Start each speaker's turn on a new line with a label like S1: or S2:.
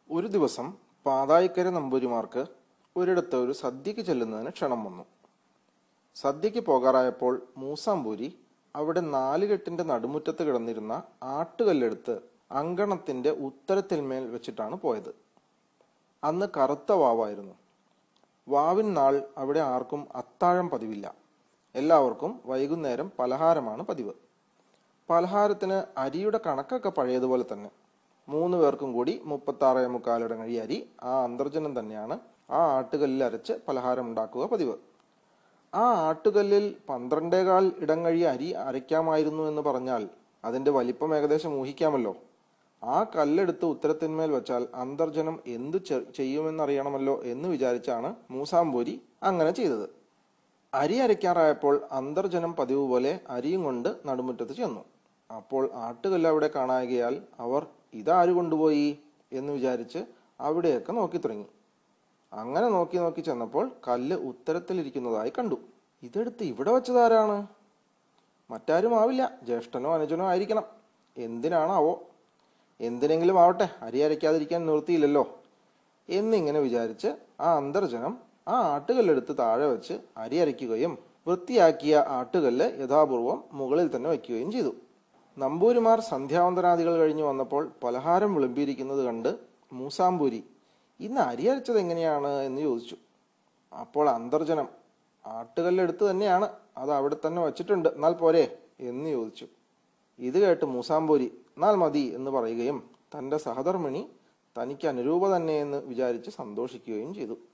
S1: ഒരു ദിവസം പാതായിക്കര നമ്പൂരിമാർക്ക് ഒരിടത്ത് ഒരു സദ്യക്ക് ചെല്ലുന്നതിന് ക്ഷണം വന്നു സദ്യക്ക് പോകാറായപ്പോൾ മൂസാമ്പൂരി അവിടെ നാലുകെട്ടിന്റെ നടുമുറ്റത്ത് കിടന്നിരുന്ന ആട്ടുകല്ലെടുത്ത് അങ്കണത്തിന്റെ ഉത്തരത്തിന്മേൽ വെച്ചിട്ടാണ് പോയത് അന്ന് കറുത്ത വാവായിരുന്നു വാവിൻ നാൾ അവിടെ ആർക്കും അത്താഴം പതിവില്ല എല്ലാവർക്കും വൈകുന്നേരം പലഹാരമാണ് പതിവ് പലഹാരത്തിന് അരിയുടെ കണക്കൊക്കെ പഴയതുപോലെ തന്നെ മൂന്ന് പേർക്കും കൂടി മുപ്പത്താറ് മുക്കാലിടങ്ങഴി അരി ആ അന്തർജനം തന്നെയാണ് ആ ആട്ടുകല്ലിൽ അരച്ച് പലഹാരം ഉണ്ടാക്കുക പതിവ് ആ ആട്ടുകല്ലിൽ പന്ത്രണ്ടേകാൽ ഇടങ്ങഴി അരി അരയ്ക്കാമായിരുന്നു എന്ന് പറഞ്ഞാൽ അതിന്റെ വലിപ്പം ഏകദേശം ഊഹിക്കാമല്ലോ ആ കല്ലെടുത്ത് ഉത്തരത്തിന്മേൽ വെച്ചാൽ അന്തർജനം എന്തു ചെ- ചെയ്യുമെന്നറിയണമല്ലോ എന്ന് വിചാരിച്ചാണ് മൂസാമ്പൂരി അങ്ങനെ ചെയ്തത് അരി അരയ്ക്കാറായപ്പോൾ അന്തർജനം പതിവ് പോലെ അരിയും കൊണ്ട് നടുമുറ്റത്ത് ചെന്നു അപ്പോൾ ആട്ടുകല്ല് അവിടെ കാണായകയാൽ അവർ ഇതാര് കൊണ്ടുപോയി എന്ന് വിചാരിച്ച് അവിടെയൊക്കെ നോക്കി തുടങ്ങി അങ്ങനെ നോക്കി നോക്കി ചെന്നപ്പോൾ കല്ല് ഉത്തരത്തിലിരിക്കുന്നതായി കണ്ടു ഇതെടുത്ത് ഇവിടെ വെച്ചതാരാണ് മറ്റാരും ആവില്ല ജ്യേഷ്ഠനോ അനുജനോ ആയിരിക്കണം എന്തിനാണാവോ എന്തിനെങ്കിലും ആവട്ടെ അരി അരയ്ക്കാതിരിക്കാൻ നിർത്തിയില്ലല്ലോ എന്നിങ്ങനെ വിചാരിച്ച് ആ അന്തർജനം ആ ആട്ടുകല്ലെടുത്ത് താഴെ വെച്ച് അരി അരയ്ക്കുകയും വൃത്തിയാക്കിയ ആട്ടുകല്ല് യഥാപൂർവം മുകളിൽ തന്നെ വയ്ക്കുകയും ചെയ്തു നമ്പൂരിമാർ സന്ധ്യാവന്തനാദികൾ കഴിഞ്ഞു വന്നപ്പോൾ പലഹാരം വിളമ്പിയിരിക്കുന്നത് കണ്ട് മൂസാമ്പൂരി ഇന്ന് അരി അരച്ചത് എങ്ങനെയാണ് എന്ന് ചോദിച്ചു അപ്പോൾ അന്തർജനം ആട്ടുകല്ലെടുത്ത് തന്നെയാണ് അത് അവിടെ തന്നെ വച്ചിട്ടുണ്ട് എന്നാൽ പോരെ എന്ന് ചോദിച്ചു ഇത് കേട്ട് മൂസാമ്പൂരി എന്നാൽ മതി എന്ന് പറയുകയും തന്റെ സഹധർമ്മിണി തനിക്ക് അനുരൂപ തന്നെ എന്ന് വിചാരിച്ച് സന്തോഷിക്കുകയും ചെയ്തു